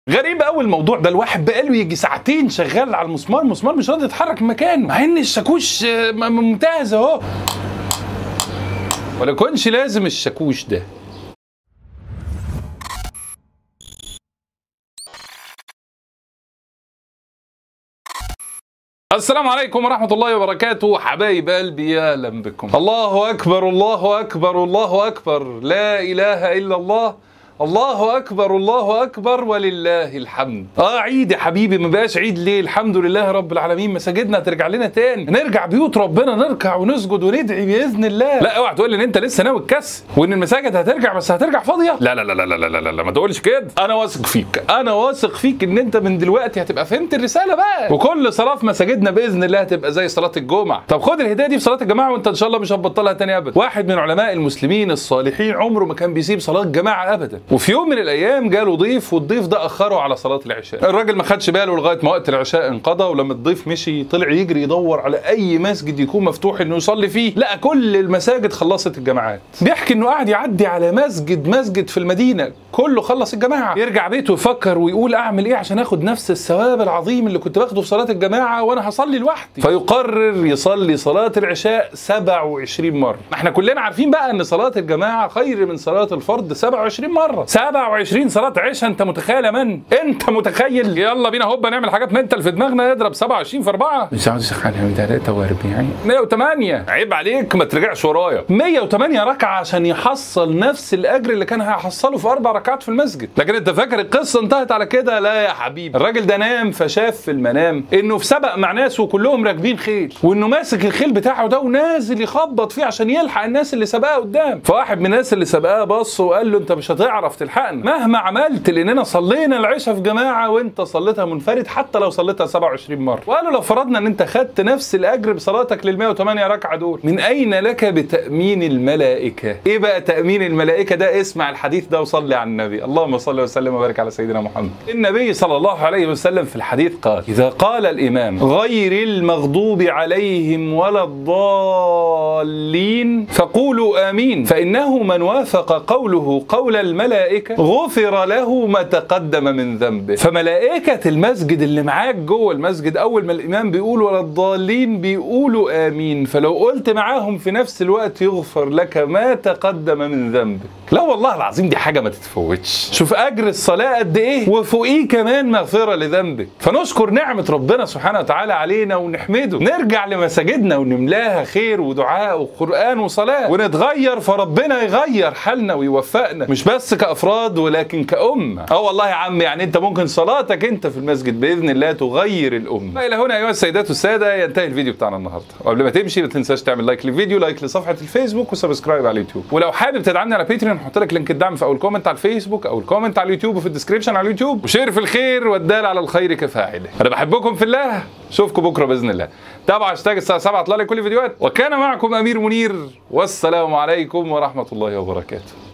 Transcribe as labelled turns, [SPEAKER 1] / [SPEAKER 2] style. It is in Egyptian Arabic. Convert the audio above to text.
[SPEAKER 1] غريب قوي الموضوع ده الواحد بقاله يجي ساعتين شغال على المسمار المسمار مش راضي يتحرك من مكانه مع ان الشاكوش آه، م- ممتاز اهو ولا يكونش لازم الشاكوش ده السلام عليكم ورحمة الله وبركاته حبايب قلبي يا اهلا بكم الله أكبر الله أكبر الله أكبر لا إله إلا الله الله أكبر الله أكبر ولله الحمد آه عيد يا حبيبي ما بقاش عيد ليه الحمد لله رب العالمين مساجدنا هترجع لنا تاني نرجع بيوت ربنا نركع ونسجد وندعي بإذن الله لا اوعى تقول لي ان انت لسه ناوي تكسل وان المساجد هترجع بس هترجع فاضية لا لا لا لا لا لا لا, لا ما تقولش كده انا واثق فيك انا واثق فيك ان انت من دلوقتي هتبقى فهمت الرسالة بقى وكل صلاة في مساجدنا بإذن الله هتبقى زي صلاة الجمعة طب خد الهداية دي في صلاة الجماعة وانت ان شاء الله مش هتبطلها تاني ابدا واحد من علماء المسلمين الصالحين عمره ما كان بيسيب صلاة جماعة ابدا وفي يوم من الايام جاله ضيف والضيف ده اخره على صلاة العشاء الراجل ما خدش باله لغاية ما وقت العشاء انقضى ولما الضيف مشي طلع يجري يدور على اي مسجد يكون مفتوح انه يصلي فيه لقى كل المساجد خلصت الجماعات بيحكي انه قاعد يعدي على مسجد مسجد في المدينة كله خلص الجماعة يرجع بيته يفكر ويقول اعمل ايه عشان اخد نفس الثواب العظيم اللي كنت باخده في صلاة الجماعة وانا هصلي لوحدي فيقرر يصلي صلاة العشاء 27 مرة احنا كلنا عارفين بقى ان صلاة الجماعة خير من صلاة الفرد 27 مرة 27 صلاة عشاء انت متخيل يا من انت متخيل يلا بينا هوبا نعمل حاجات منتل في دماغنا نضرب 27 في 4 مش عاوز 43 108 عيب عليك ما ترجعش ورايا 108 ركعة عشان يحصل نفس الاجر اللي كان هيحصله في اربع ركعات في المسجد لكن انت فاكر القصة انتهت على كده لا يا حبيبي الراجل ده نام فشاف في المنام انه في سبق مع ناس وكلهم راكبين خيل وانه ماسك الخيل بتاعه ده ونازل يخبط فيه عشان يلحق الناس اللي سبقاه قدام فواحد من الناس اللي سبقاه بص وقال له انت مش هتعرف تلحقنا مهما عملت لاننا صلينا العشاء في جماعه وانت صليتها منفرد حتى لو صليتها 27 مره وقالوا لو فرضنا ان انت خدت نفس الاجر بصلاتك لل 108 ركعه دول من اين لك بتامين الملائكه ايه بقى تامين الملائكه ده اسمع الحديث ده وصلي على النبي اللهم صل وسلم وبارك على سيدنا محمد النبي صلى الله عليه وسلم في الحديث قال اذا قال الامام غير المغضوب عليهم ولا الضالين فقولوا امين فانه من وافق قوله قول الملائكه غفر له ما تقدم من ذنبه فملائكه المسجد اللي معاك جوه المسجد اول ما الامام بيقول ولا الضالين بيقولوا امين فلو قلت معاهم في نفس الوقت يغفر لك ما تقدم من ذنبك لا والله العظيم دي حاجه ما تتفوتش شوف اجر الصلاه قد ايه وفوقيه كمان مغفره لذنبك فنشكر نعمه ربنا سبحانه وتعالى علينا ونحمده نرجع لمساجدنا ونملاها خير ودعاء وقران وصلاه ونتغير فربنا يغير حالنا ويوفقنا مش بس كافراد ولكن كامه اه والله يا عم يعني انت ممكن صلاتك انت في المسجد باذن الله تغير الامه الى هنا ايها السيدات والساده ينتهي الفيديو بتاعنا النهارده وقبل ما تمشي ما تنساش تعمل لايك للفيديو لايك لصفحه الفيسبوك وسبسكرايب على اليوتيوب ولو حابب تدعمني على باتريون هحط لك لينك الدعم في اول كومنت على الفيسبوك او الكومنت على اليوتيوب وفي الديسكربشن على اليوتيوب وشير في الخير والدال على الخير كفاعله انا بحبكم في الله اشوفكم بكره باذن الله تابعوا هاشتاج الساعه 7 اطلع لي كل الفيديوهات وكان معكم امير منير والسلام عليكم ورحمه الله وبركاته